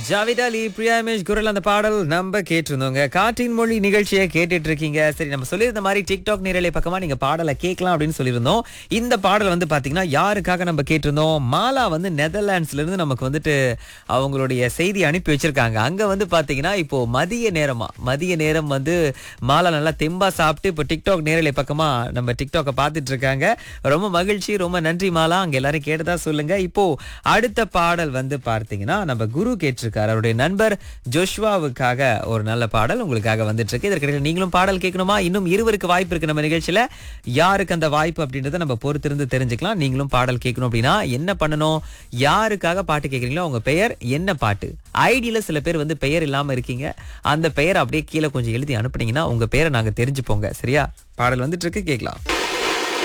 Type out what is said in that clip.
ஜாவித் அலி பிரியாமேஷ் குரல் அந்த பாடல் நம்ம கேட்டிருந்தோங்க காற்றின் மொழி நிகழ்ச்சியை கேட்டுட்டு இருக்கீங்க சரி நம்ம சொல்லியிருந்த மாதிரி டிக்டாக் நேரலை பக்கமா நீங்க பாடலை கேட்கலாம் அப்படின்னு சொல்லியிருந்தோம் இந்த பாடல் வந்து பாத்தீங்கன்னா யாருக்காக நம்ம கேட்டிருந்தோம் மாலா வந்து நெதர்லாண்ட்ஸ்ல இருந்து நமக்கு வந்துட்டு அவங்களுடைய செய்தி அனுப்பி வச்சிருக்காங்க அங்க வந்து பாத்தீங்கன்னா இப்போ மதிய நேரமா மதிய நேரம் வந்து மாலா நல்லா தெம்பா சாப்பிட்டு இப்போ டிக்டாக் நேரலை பக்கமா நம்ம டிக்டாக்கை பார்த்துட்டு இருக்காங்க ரொம்ப மகிழ்ச்சி ரொம்ப நன்றி மாலா அங்க எல்லாரும் கேட்டதா சொல்லுங்க இப்போ அடுத்த பாடல் வந்து பார்த்தீங்கன்னா நம்ம குரு கேட்டிருக்காரு அவருடைய நண்பர் ஜோஷ்வாவுக்காக ஒரு நல்ல பாடல் உங்களுக்காக வந்துட்டு இருக்கு இதற்கிடையில் நீங்களும் பாடல் கேட்கணுமா இன்னும் இருவருக்கு வாய்ப்பு இருக்கு நம்ம நிகழ்ச்சியில யாருக்கு அந்த வாய்ப்பு அப்படின்றத நம்ம பொறுத்திருந்து தெரிஞ்சுக்கலாம் நீங்களும் பாடல் கேட்கணும் அப்படின்னா என்ன பண்ணணும் யாருக்காக பாட்டு கேட்குறீங்களோ உங்க பெயர் என்ன பாட்டு ஐடியில சில பேர் வந்து பெயர் இல்லாம இருக்கீங்க அந்த பெயரை அப்படியே கீழே கொஞ்சம் எழுதி அனுப்புனீங்கன்னா உங்க பெயரை நாங்க தெரிஞ்சுப்போங்க சரியா பாடல் வந்துட்டு இருக்கு கேட்கலாம்